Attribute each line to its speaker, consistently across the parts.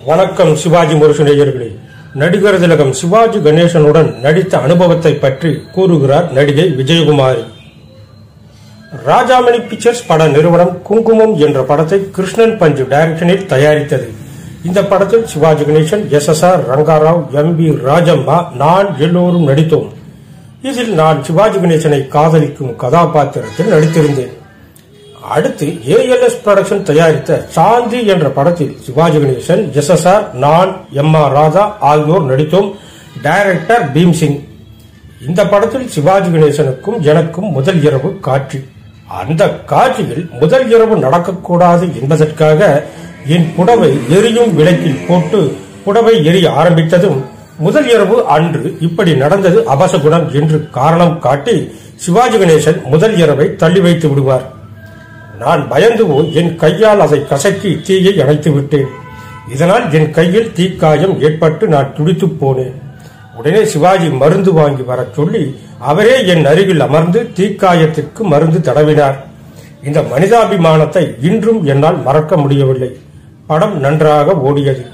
Speaker 1: வணக்கம் சிவாஜி முரசு நேயர்களே நடிகர் திலகம் சிவாஜி கணேசனுடன் நடித்த அனுபவத்தை பற்றி கூறுகிறார் நடிகை விஜயகுமாரி ராஜாமணி பிக்சர்ஸ் பட நிறுவனம் குங்குமம் என்ற படத்தை கிருஷ்ணன் பஞ்சு டைரக்ஷனில் தயாரித்தது இந்த படத்தில் Sivaji Ganesan S S R Rangarao M V Rajamma நான் எல்லோரும் நடித்தோம் இதில் நான் சிவாஜி கணேசனை காதலிக்கும் கதாபாத்திரத்தில் நடித்திருந்தேன் அடுத்து ஏஎல்எஸ் புரொடக்ஷன் தயாரித்த சாந்தி என்ற படத்தில் Sivaji Ganesan S S R நான் எம் ஆர் ராதா ஆகியோர் நடித்தோம் டைரக்டர் பீம்சிங் இந்த படத்தில் சிவாஜி கணேசனுக்கும் எனக்கும் முதல் இரவு காட்சி அந்த காட்சியில் முதல் இரவு நடக்கக்கூடாது என்பதற்காக என் புடவை எரியும் விளக்கில் போட்டு புடவை எரிய ஆரம்பித்ததும் முதல் இரவு அன்று இப்படி நடந்தது அபசகுணம் என்று காரணம் காட்டி சிவாஜி கணேசன் முதல் இரவை தள்ளி வைத்து விடுவார் நான் பயந்து போய் என் கையால் அதை கசக்கி தீயை அணைத்து விட்டேன் இதனால் என் கையில் தீக்காயம் ஏற்பட்டு நான் துடித்துப் போனேன் உடனே சிவாஜி மருந்து வாங்கி வரச் சொல்லி அவரே என் அருகில் அமர்ந்து தீக்காயத்திற்கு மருந்து தடவினார் இந்த மனிதாபிமானத்தை இன்றும் என்னால் மறக்க முடியவில்லை படம் நன்றாக ஓடியது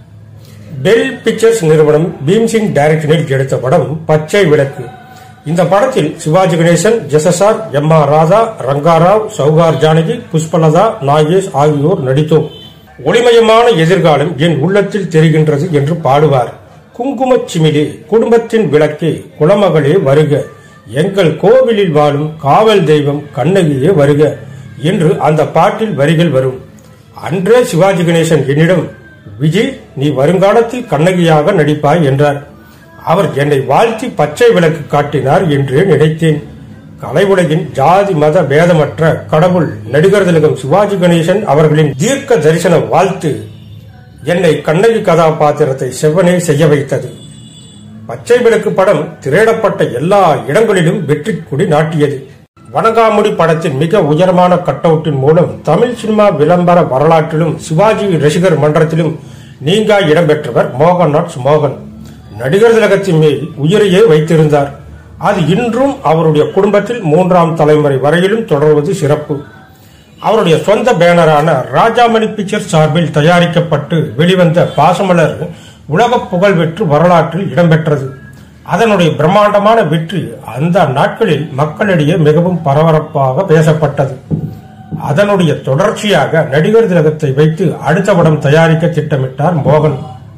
Speaker 1: டெல் பிக்சர்ஸ் நிறுவனம் பீம்சிங் டைரக்ஷனில் எடுத்த படம் பச்சை விளக்கு இந்த படத்தில் சிவாஜி கணேசன் ஜெசசார் எம் ஆர் ராதா ரங்காராவ் சௌகார் ஜானகி புஷ்பலதா நாகேஷ் ஆகியோர் நடித்தோம் ஒளிமயமான எதிர்காலம் என் உள்ளத்தில் தெரிகின்றது என்று பாடுவார் குங்குமச் சிமிழே குடும்பத்தின் விளக்கே குலமகளே வருக எங்கள் கோவிலில் வாழும் காவல் தெய்வம் கண்ணகியே வருக என்று அந்த பாட்டில் வரிகள் வரும் அன்றே சிவாஜி கணேசன் என்னிடம் விஜய் நீ வருங்காலத்தில் கண்ணகியாக நடிப்பாய் என்றார் அவர் என்னை வாழ்த்தி பச்சை விளக்கு காட்டினார் என்று நினைத்தேன் கலை உலகின் ஜாதி மத பேதமற்ற கடவுள் நடிகர் திலகம் சிவாஜி கணேசன் அவர்களின் தீர்க்க தரிசன வாழ்த்து என்னை கண்ணகி கதாபாத்திரத்தை செவ்வனே செய்ய வைத்தது பச்சை விளக்கு படம் திரையிடப்பட்ட எல்லா இடங்களிலும் வெற்றி கொடி நாட்டியது வணங்காமுடி படத்தின் மிக உயரமான கட்டவுட்டின் மூலம் தமிழ் சினிமா விளம்பர வரலாற்றிலும் சிவாஜி ரசிகர் மன்றத்திலும் நீங்கா இடம்பெற்றவர் மோகன்நாத் மோகன் நடிகர் திலகத்தின் மேல் உயிரையே வைத்திருந்தார் அது இன்றும் அவருடைய குடும்பத்தில் மூன்றாம் தலைமுறை வரையிலும் தொடர்வது சிறப்பு அவருடைய சொந்த பேனரான ராஜாமணி பிக்சர்ஸ் சார்பில் தயாரிக்கப்பட்டு வெளிவந்த பாசமலர் உலக புகழ் பெற்று வரலாற்றில் இடம்பெற்றது அதனுடைய பிரம்மாண்டமான வெற்றி அந்த நாட்களில் மக்களிடையே மிகவும் பரபரப்பாக பேசப்பட்டது அதனுடைய தொடர்ச்சியாக நடிகர் திலகத்தை வைத்து அடுத்த படம் தயாரிக்க திட்டமிட்டார் மோகன்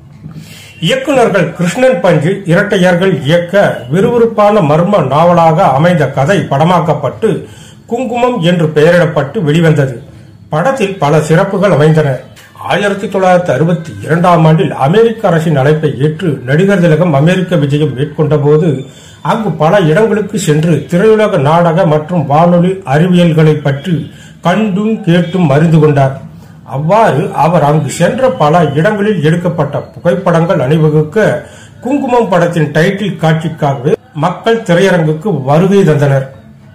Speaker 1: இயக்குநர்கள் கிருஷ்ணன் பஞ்சு இரட்டையர்கள் இயக்க விறுவிறுப்பான மர்ம நாவலாக அமைந்த கதை படமாக்கப்பட்டு குங்குமம் என்று பெயரிடப்பட்டு வெளிவந்தது படத்தில் பல சிறப்புகள் அமைந்தன ஆயிரத்தி தொள்ளாயிரத்தி அறுபத்தி இரண்டாம் ஆண்டில் அமெரிக்க அரசின் அழைப்பை ஏற்று நடிகர் திலகம் அமெரிக்க விஜயம் மேற்கொண்ட போது அங்கு பல இடங்களுக்கு சென்று திரையுலக நாடக மற்றும் வானொலி அறிவியல்களை பற்றி கண்டும் கேட்டும் அறிந்து கொண்டார் அவ்வாறு அவர் அங்கு சென்ற பல இடங்களில் எடுக்கப்பட்ட புகைப்படங்கள் அணிவகுக்க குங்குமம் படத்தின் டைட்டில் காட்சிக்காகவே மக்கள் திரையரங்குக்கு வருகை தந்தனர்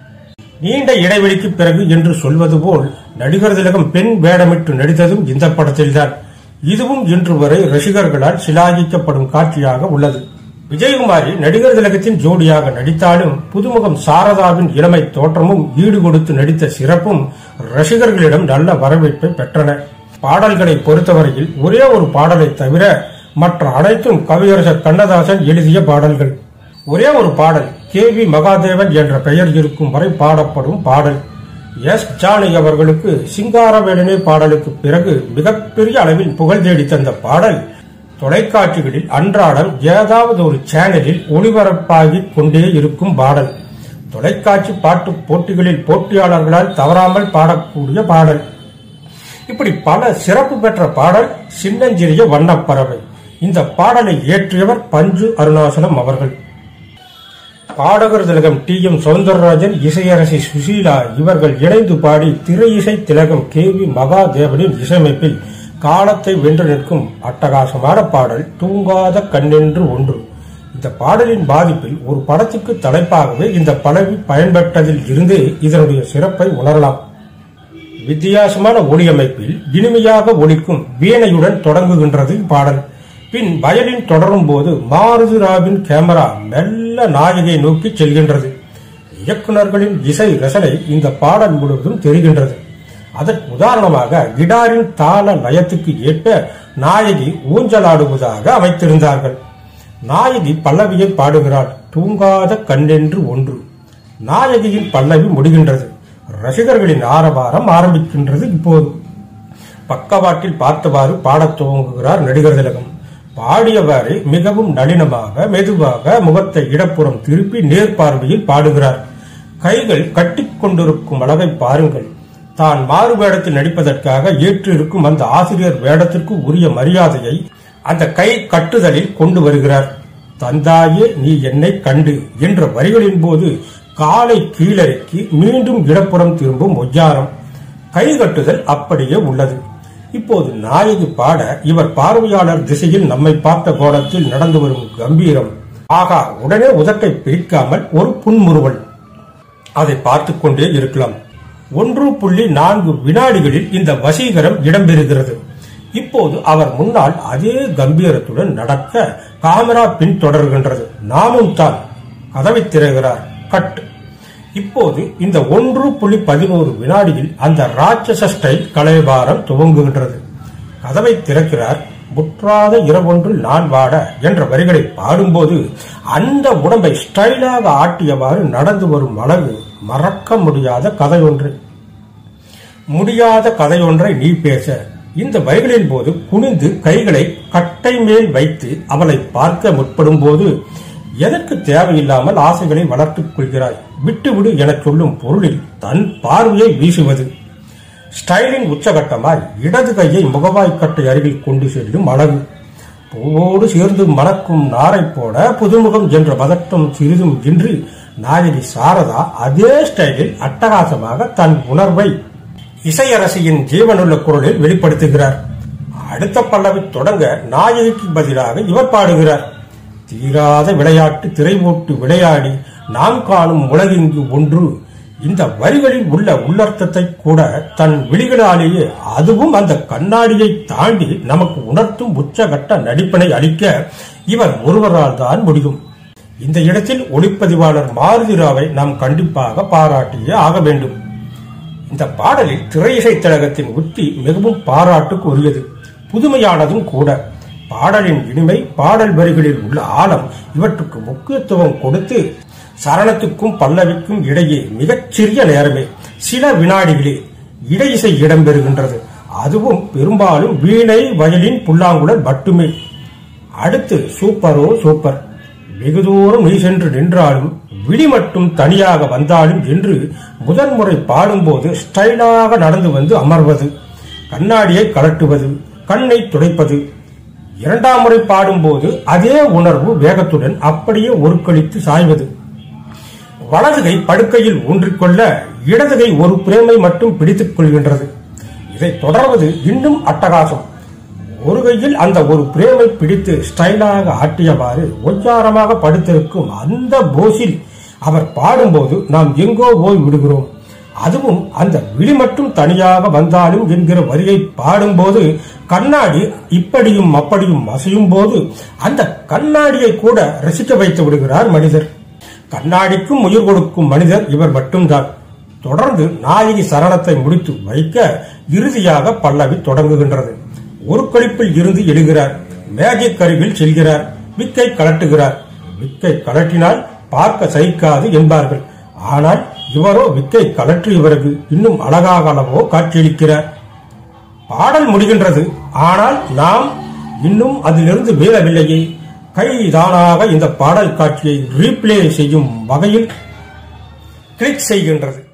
Speaker 1: நீண்ட இடைவெளிக்கு பிறகு என்று சொல்வது போல் நடிகர் திலகம் பெண் வேடமிட்டு நடித்ததும் இந்த படத்தில்தான் இதுவும் இன்று வரை ரசிகர்களால் சிலாகிக்கப்படும் காட்சியாக உள்ளது விஜயகுமாரி நடிகர் திலகத்தின் ஜோடியாக நடித்தாலும் புதுமுகம் சாரதாவின் இளமை தோற்றமும் ஈடு கொடுத்து நடித்த சிறப்பும் ரசிகர்களிடம் நல்ல வரவேற்பை பெற்றன பாடல்களை பொறுத்தவரையில் ஒரே ஒரு பாடலை தவிர மற்ற அனைத்தும் கவியரசர் கண்ணதாசன் எழுதிய பாடல்கள் ஒரே ஒரு பாடல் கே வி மகாதேவன் என்ற பெயர் இருக்கும் வரை பாடப்படும் பாடல் எஸ் ஜானகி அவர்களுக்கு சிங்காரவேலனே பாடலுக்கு பிறகு மிகப்பெரிய அளவில் புகழ் தேடி தந்த பாடல் தொலைக்காட்சிகளில் அன்றாடம் ஏதாவது ஒரு சேனலில் ஒளிபரப்பாகிக் கொண்டே இருக்கும் பாடல் தொலைக்காட்சி பாட்டு போட்டிகளில் போட்டியாளர்களால் தவறாமல் பாடக்கூடிய பாடல் இப்படி பல சிறப்பு பெற்ற பாடல் சின்னஞ்சிறிய வண்ணப்பறவை இந்த பாடலை இயற்றியவர் பஞ்சு அருணாசலம் அவர்கள் பாடகர் திலகம் டி எம் சவுந்தரராஜன் இசையரசி சுசீலா இவர்கள் இணைந்து பாடி திரை இசை திலகம் கே வி மகாதேவனின் இசையமைப்பில் காலத்தை வென்று நிற்கும் அட்டகாசமான பாடல் தூங்காத கண்ணென்று ஒன்று இந்த பாடலின் பாதிப்பில் ஒரு படத்துக்கு தலைப்பாகவே இந்த பலவி பயன்பட்டதில் இருந்தே இதனுடைய சிறப்பை உணரலாம் வித்தியாசமான ஒளியமைப்பில் இனிமையாக ஒலிக்கும் வீணையுடன் தொடங்குகின்றது பாடல் பின் வயலின் தொடரும் போது மாருதி ராவின் கேமரா மெல்ல நாயகை நோக்கி செல்கின்றது இயக்குநர்களின் இசை ரசனை இந்த பாடல் முழுவதும் தெரிகின்றது அதற்கு உதாரணமாக கிடாரின் தாள லயத்துக்கு ஏற்ப நாயகி ஊஞ்சலாடுவதாக அமைத்திருந்தார்கள் நாயகி பல்லவியை பாடுகிறாள் தூங்காத கண்ணென்று ஒன்று நாயகியின் பல்லவி முடிகின்றது ரசிகர்களின் ஆரவாரம் ஆரம்பிக்கின்றது இப்போது பக்கவாட்டில் பார்த்தவாறு பாடத் துவங்குகிறார் நடிகர் திலகம் பாடியவாறு மிகவும் நளினமாக மெதுவாக முகத்தை இடப்புறம் திருப்பி நேர்பார்வையில் பாடுகிறார் கைகள் கட்டிக்கொண்டிருக்கும் அளவை பாருங்கள் தான் மாறு வேடத்தில் நடிப்பதற்காக ஏற்று இருக்கும் அந்த ஆசிரியர் வேடத்திற்கு உரிய மரியாதையை அந்த கை கட்டுதலில் கொண்டு வருகிறார் தந்தாயே நீ என்னை கண்டு என்ற வரிகளின் போது காலை கீழறக்கி மீண்டும் இடப்புறம் திரும்பும் ஒய்யாரம் கை கட்டுதல் அப்படியே உள்ளது இப்போது நாயகி பாட இவர் பார்வையாளர் திசையில் நம்மை பார்த்த கோணத்தில் நடந்து வரும் கம்பீரம் ஆகா உடனே உதட்டை பிரிக்காமல் ஒரு புன்முறுவல் அதை பார்த்துக் கொண்டே இருக்கலாம் ஒன்று புள்ளி நான்கு வினாடிகளில் இந்த வசீகரம் இடம்பெறுகிறது இப்போது அவர் முன்னால் அதே கம்பீரத்துடன் நடக்க காமெரா பின்தொடர்கின்றது நாமும் தான் கதவை திறகிறார் கட் இப்போது இந்த ஒன்று புள்ளி பதினோரு வினாடியில் அந்த ராட்சச ஸ்டைல் கலைபாரம் துவங்குகின்றது கதவை திறக்கிறார் முற்றாத இரவொன்றில் நான் வாட என்ற வரிகளை பாடும்போது அந்த உடம்பை ஸ்டைலாக ஆட்டியவாறு நடந்து வரும் அழகு மறக்க முடியாத கதையொன்று முடியாத கதையொன்றை நீ பேச இந்த வரிகளின் போது குனிந்து கைகளை கட்டை மேல் வைத்து அவளை பார்க்க முற்படும் போது எதற்கு தேவையில்லாமல் ஆசைகளை வளர்த்துக் கொள்கிறாய் விட்டுவிடு எனச் சொல்லும் பொருளில் தன் பார்வையை வீசுவது ஸ்டைலின் உச்சகட்டமாய் இடது கையை முகவாய்க்கட்டை அருகில் கொண்டு செல்லும் அழகு பூவோடு சேர்ந்து மணக்கும் நாரை போட புதுமுகம் என்ற பதட்டம் சிறிதும் இன்றி நாயகி சாரதா அதே ஸ்டைலில் அட்டகாசமாக தன் உணர்வை இசையரசியின் ஜீவனுள்ள குரலில் வெளிப்படுத்துகிறார் அடுத்த பல்லவி தொடங்க நாயகிக்கு பதிலாக இவர் பாடுகிறார் தீராத விளையாட்டு திரை போட்டு விளையாடி நாம் காணும் உலகிங்கு ஒன்று இந்த வரிகளில் உள்ள உள்ளர்த்தத்தை கூட தன் விழிகளாலேயே அதுவும் அந்த கண்ணாடியை தாண்டி நமக்கு உணர்த்தும் உச்சகட்ட நடிப்பினை அளிக்க இவர் ஒருவரால் தான் முடியும் இந்த இடத்தில் ஒளிப்பதிவாளர் மாருதிராவை நாம் கண்டிப்பாக பாராட்டியே ஆக வேண்டும் இந்த பாடலில் திரையிசை திலகத்தின் உத்தி மிகவும் பாராட்டுக்கு உரியது புதுமையானதும் கூட பாடலின் இனிமை பாடல் வரிகளில் உள்ள ஆழம் இவற்றுக்கு முக்கியத்துவம் கொடுத்து சரணத்துக்கும் பல்லவிக்கும் இடையே மிகச் சிறிய நேரமே சில வினாடிகளே இடையிசை இடம்பெறுகின்றது அதுவும் பெரும்பாலும் வீணை வயலின் புல்லாங்குழல் மட்டுமே அடுத்து சூப்பரோ சூப்பர் வெகு தூரம் நீ சென்று நின்றாலும் விழி மட்டும் தனியாக வந்தாலும் என்று முதன்முறை பாடும்போது ஸ்டைலாக நடந்து வந்து அமர்வது கண்ணாடியை கலட்டுவது கண்ணை துடைப்பது இரண்டாம் முறை பாடும்போது அதே உணர்வு வேகத்துடன் அப்படியே ஒருக்களித்து சாய்வது வலதுகை படுக்கையில் ஊன்றிக்கொள்ள இடதுகை ஒரு பிரேமை மட்டும் பிடித்துக் கொள்கின்றது இதை தொடர்வது இன்னும் அட்டகாசம் ஒரு கையில் அந்த ஒரு பிரேமை பிடித்து ஸ்டைலாக ஆட்டியவாறு ஒய்யாரமாக படுத்திருக்கும் அந்த போஸில் அவர் பாடும்போது நாம் எங்கோ போய் விடுகிறோம் அதுவும் அந்த விழி மட்டும் தனியாக வந்தாலும் என்கிற வரியை பாடும்போது கண்ணாடி இப்படியும் அப்படியும் அசையும் போது அந்த கண்ணாடியை கூட ரசிக்க வைத்து விடுகிறார் மனிதர் கண்ணாடிக்கும் உயிர் கொடுக்கும் மனிதர் இவர் மட்டும்தான் தொடர்ந்து நாயகி சரணத்தை முடித்து வைக்க இறுதியாக பல்லவி தொடங்குகின்றது ஒரு கழிப்பில் இருந்து எழுகிறார் மேஜிக் அருகில் செல்கிறார் விக்கை கலட்டுகிறார் விக்கை கலட்டினால் பார்க்க சகிக்காது என்பார்கள் ஆனால் இவரோ விக்கை கலற்றியவருக்கு இன்னும் அழகாக அளவோ காட்சியளிக்கிறார் பாடல் முடிகின்றது ஆனால் நாம் இன்னும் அதிலிருந்து மீளவில்லையே கை தானாக இந்த பாடல் காட்சியை ரீப்ளே செய்யும் வகையில் கிளிக் செய்கின்றது